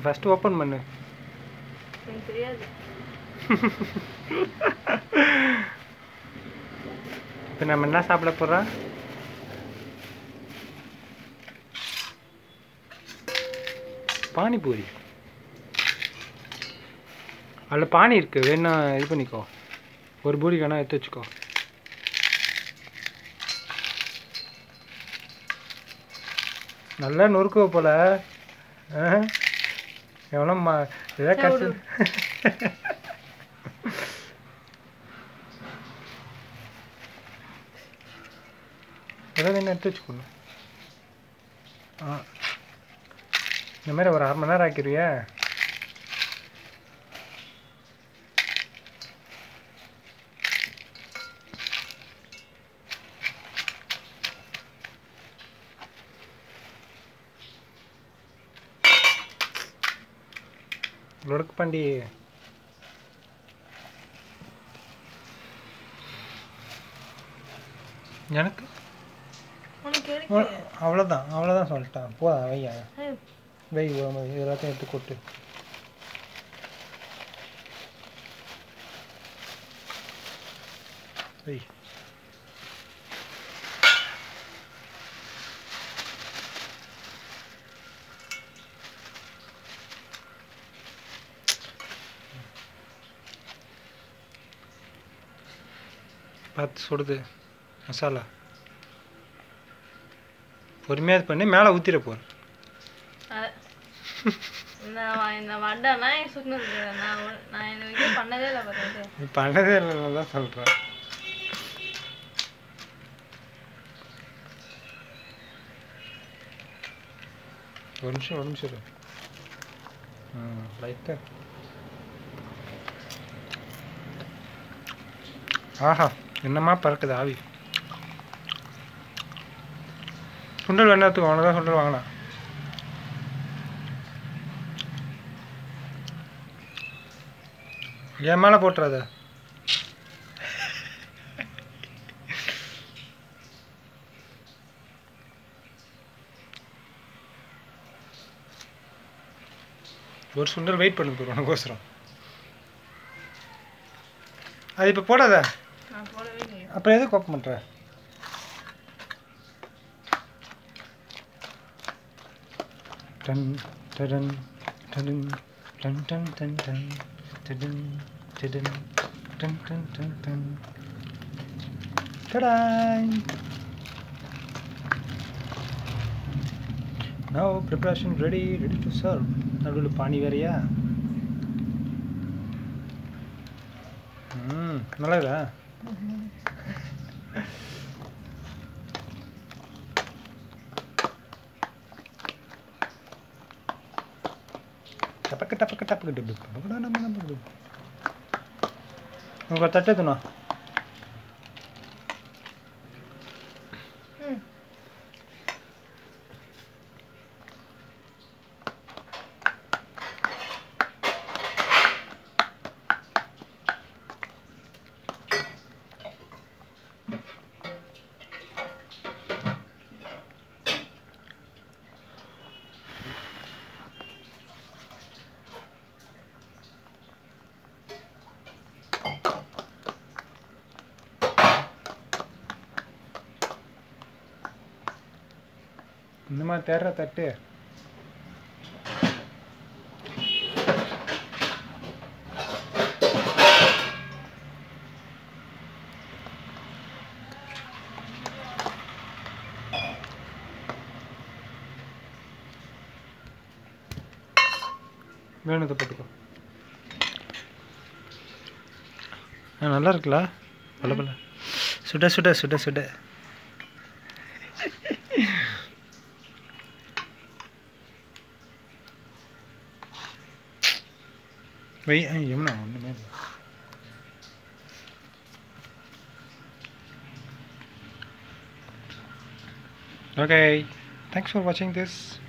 First open பண்ணு எனக்கு தெரியாது இப்போ நம்ம என்ன சாப்பிட போகிறோம் பானிபூரி அதில் பானி இருக்கு வேணா இது பண்ணிக்கோ ஒரு பூரி வேணா எடுத்து வச்சுக்கோ நல்லா நொறுக்குவ போல எவ்வளோ மா ஏதாவது கஷ்டம் ஏதாவது என்ன எடுத்து வச்சுக்கணும் ஆ இந்த மாதிரி ஒரு அரை மணி நேரம் ஆக்கிடுவியா லொடுக்கு பாண்டி எனக்கு உனக்கு இருக்கு அவ்வளோதான் அவ்வளோதான் சொல்லிட்டேன் போதா வையா ஏய், வை உம், இது எல்லாத்தையும் எடுத்து கொட்டு வை பார்த்து சுடுது மசாலா பொறுமையாக இது பண்ணி மேலே ஊற்றிட போகிறேன் அ- நான் வ- இந்த வடைனா என் சுத்தினது நான் ஒரு- நான் இந்த இது பண்ணதே இல்லை பார்த்து நீ பண்ணதே இல்லைன்னு தான் சொல்கிறேன் ஒரு நிமிஷம் ஒரு நிமிஷம் இரு. ம் லைட்டாக ஆஹா என்னம்மா பறக்குது ஆவி சுண்டல் வேணாத்துக்கு அவனை தான் சுண்டல் வாங்கினா என் மேலே போட்டுறாத ஒரு சுண்டல் வெயிட் பண்ணு போய் உனக்கோசரம் அது இப்போ போடாத நான் போடவே இல்லையா அப்புறம் எதுக்கு கோப்பம் பண்ணுற டன் டடன் டடன் டன் டன் டன் டன் டடன் டடன் டன் டன் டன் டன் டடாய் Now preparation ready, ready to serve. நடுவில் பானி வேறையா ம் நல்லா இருக்கா டப்பக்கு டப்பக்கு டப்பக்கு டிப்பு டப்பக்கு டப்பக்கு டப்பக்கு டிப்பு. உங்க தட்டு எத்தனா ம் இந்த மாதிரி தேடுற தட்டு வேணுதை போட்டுக்கோ ஆ நல்லா இருக்குல்ல பல பல சுட சுட சுட சுட வை ஆ, யமுனா ஒன்றுமே இல்லை Okay, thanks for watching this